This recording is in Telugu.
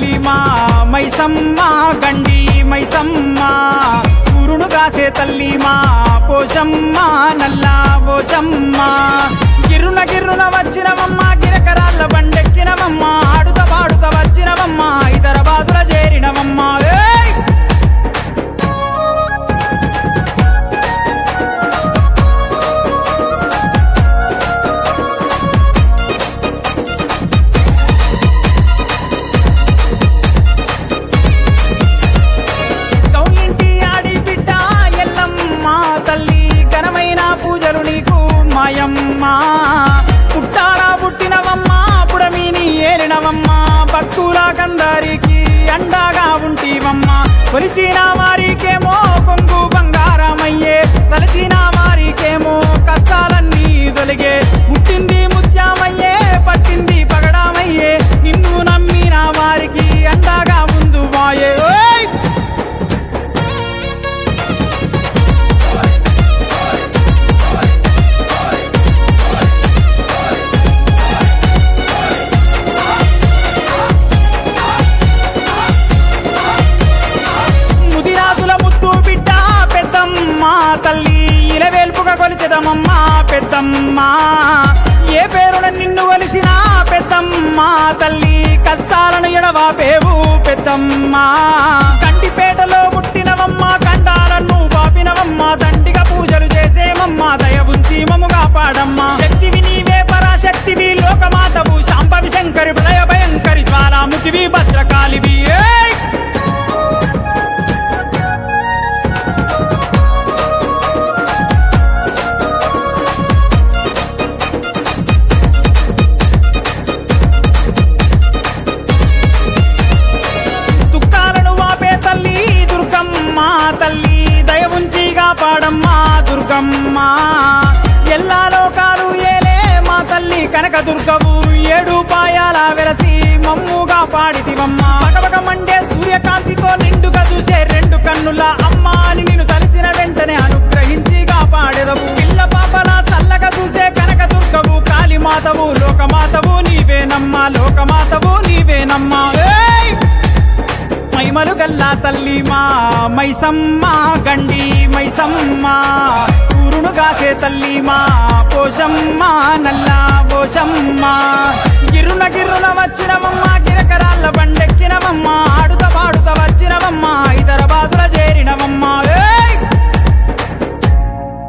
తల్లి మా మైసమ్మ గండి మైసమ్మ ఊరును కాసే తల్లి మా పోషమ్మ నల్లా పోషమ్మ గిర్రున గిర్రున వచ్చినవమ్మ గిరకరాళ్ళ బండెక్కినవమ్మ ఆడుత పాడుత వచ్చినవమ్మ ఇతర బాధల చేరినవమ్మ ఏయ్! గౌలింటి ఆడి బిడ్డ ఎల్లమ్మ తల్లి ఘనమైన పూజలు నీకు మాయమ్మ పుట్టారా పుట్టినవమ్మ పుడమిని ఏలినవమ్మ భక్తుల కందరికి అండగా ఉంటివమ్మ కొలిచిన వారికేమో కొంగు బంగారమయ్యే తలచిన వారికేమో కష్టాలన్నీ తొలిగే ముట్టింది ముత్యామయ్యే పట్టింది పగడామయ్యే నిన్ను నమ్మిన వారికి అండగా ముందు వాయే ఓయ్! ముదిరాజుల ముత్తు బిడ్డ పెద్దమ్మ తల్లి ఇలవేల్పుగా కొలిచెదమమ్మ పెద్దమ్మ ఏ పేరున నిన్ను కొలిసిన పెద్దమ్మ తల్లి కష్టాలను ఎడవాపేవు పెద్దమ్మ కంటిపేటలో పుట్టినవమ్మ కండాలను పాపినవమ్మ దండిగా పూజలు చేసేమమ్మ దయ ఉంచి మము కాపాడమ్మ శక్తివి నీవే పరాశక్తివి లోకమాతవు శాంభవి శంకరి ప్రళయ భయంకరి జ్వాలాముఖివి భద్రకాళివి ఏయ్! దుఃఖాలను వాపే తల్లి దుర్గమ్మ తల్లి దయ ఉంచి కాపాడమ్మా దుర్గమ్మ ఎల్లా లోకాలు ఏలే మా తల్లి కనక దుర్గవు ఏడు పాయాల వెలసి మమ్ముగా పాడితివమ్మ పగపగ మండే సూర్యకాంతితో నిండుగా చూసే రెండు కన్నుల అమ్మ అని నిన్ను తలిచిన వెంటనే అనుగ్రహించి కాపాడెదవు పిల్ల పాపల చల్లగా చూసే కనక దుర్గవు కాళీమాతవు లోకమాతవు నీవేనమ్మా లోకమాతవు నీవేనమ్మా ఏయ్! మైమలు గల్లా తల్లి మా మైసమ్మ గండి మైసమ్మ ఊరును గాసే తల్లి మా పోషమ్మ నల్లా పోషమ్మ గిరున గిరున వచ్చినవమ్మ గిరకరాళ్ళ బండెక్కి